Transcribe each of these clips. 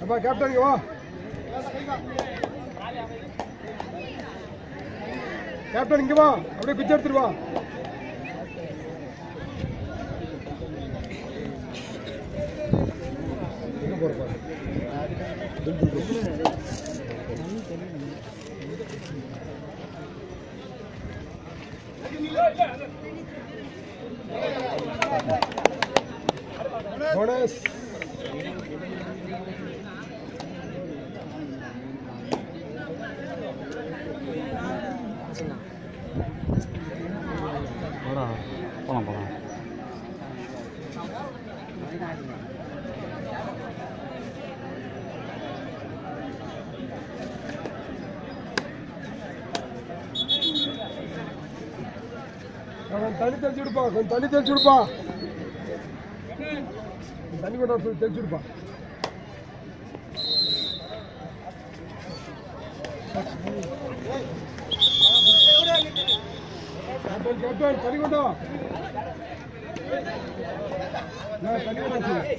அப்பா கேப்டன் இங்க வா கேப்டன் இங்க வா அப்படியே பிச்சை எடுத்துட்டு வா எங்க போற பாரு போனஸ் போடா போலாம் போலாம் அவன் தண்ணி தெளிச்சு விடுப்பா கொஞ்சம் தண்ணி தெளிச்சு விடுப்பா தண்ணி கொண்டு வர சொல்லி தெளிச்சு விடுப்பா கேப்டன் கேப்டன் தண்ணி கொண்டு வா நான் தண்ணி கொண்டு வர சொல்லு.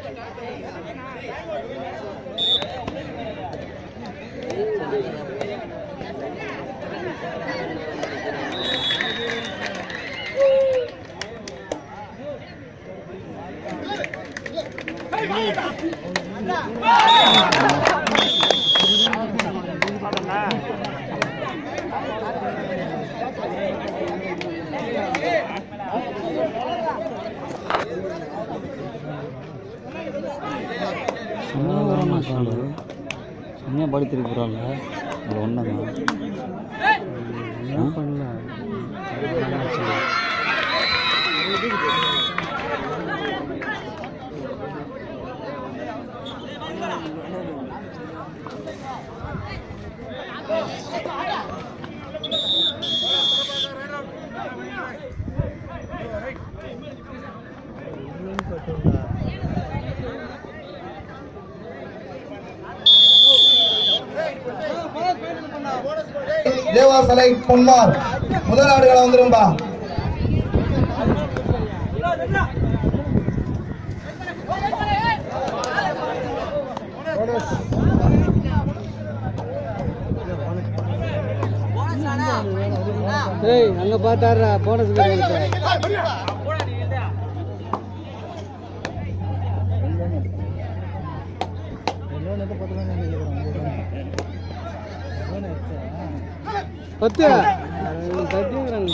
செம்மையாக வரானா காலு செம்மையாக படி திருப்பி போகிறாள் அது ஒன்று தான் என்ன பண்ணல தேவாசலை பொன்மார் முதல் ஆடுகளை வந்துரும்பா போனஸ் ஏய் அங்க பார்த்தாடுறா போனஸ் பத்து தட்டிங்கிறாங்க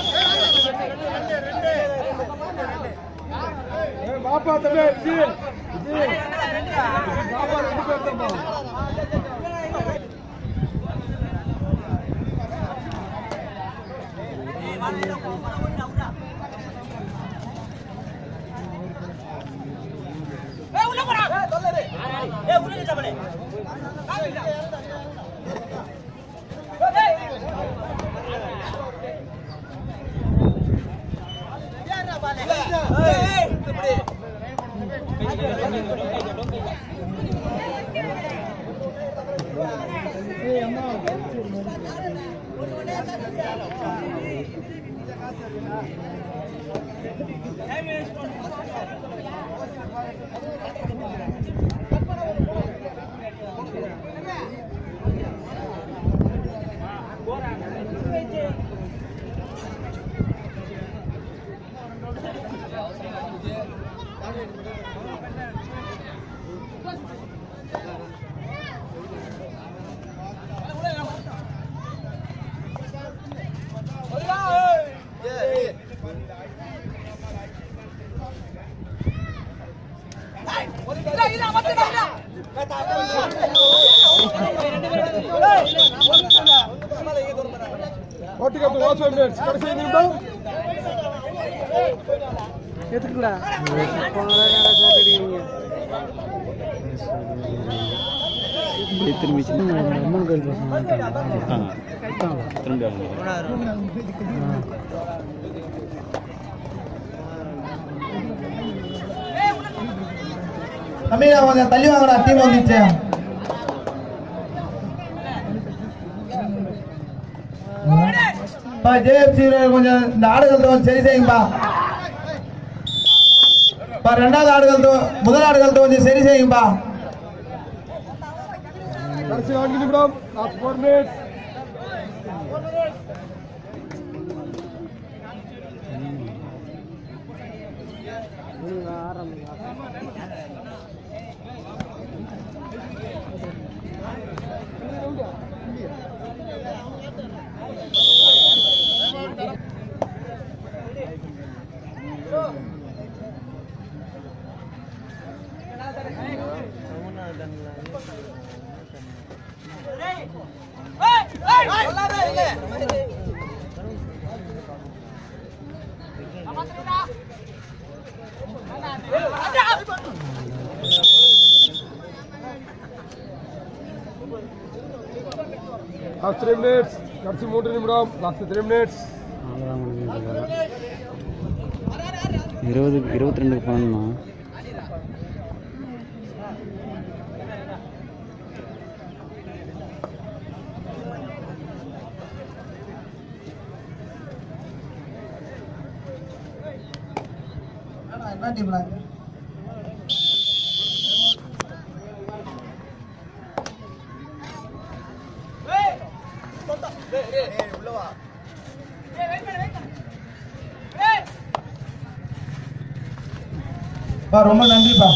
ஏய், வாப்பா தம்பி விஜய் விஜய் வாப்பா ரெண்டு பேர் தான்ப்பா ஓட்டுக்கு வாட்ச் மினிட்ஸ் கடைசி நிமிடம் எதுக்குடா போனீங்க இப்படி திரும்பிச்சுன்னா அம்மன் கோயில் பசங்க ஆ திரும்பி வாங்க தம்பி நான் கொஞ்சம் தள்ளி வாங்கடா டீம் வந்துச்சு பா ஜேஎஃப்சி கொஞ்சம் இந்த ஆடுகள் கொஞ்சம் சரி செய்யுங்கப்பா பா ரெண்டாவது ஆடுகள் தோ- முதல் ஆடுகள் கொஞ்சம் சரி செய்யுங்கப்பா கடைசி நான்கு நிமிடம் last four minutes last three minutes கடைசி மூன்று நிமிடம் லாஸ்ட் த்ரீ மினிட்ஸ் அவ்வளோதான் முடிஞ்சிருக்கு இருபது இருபத்தி ரெண்டுக்கு பன்னெண்டுண்ணா என்ன டீம்ல பா ரொம்ப நன்றிப்பா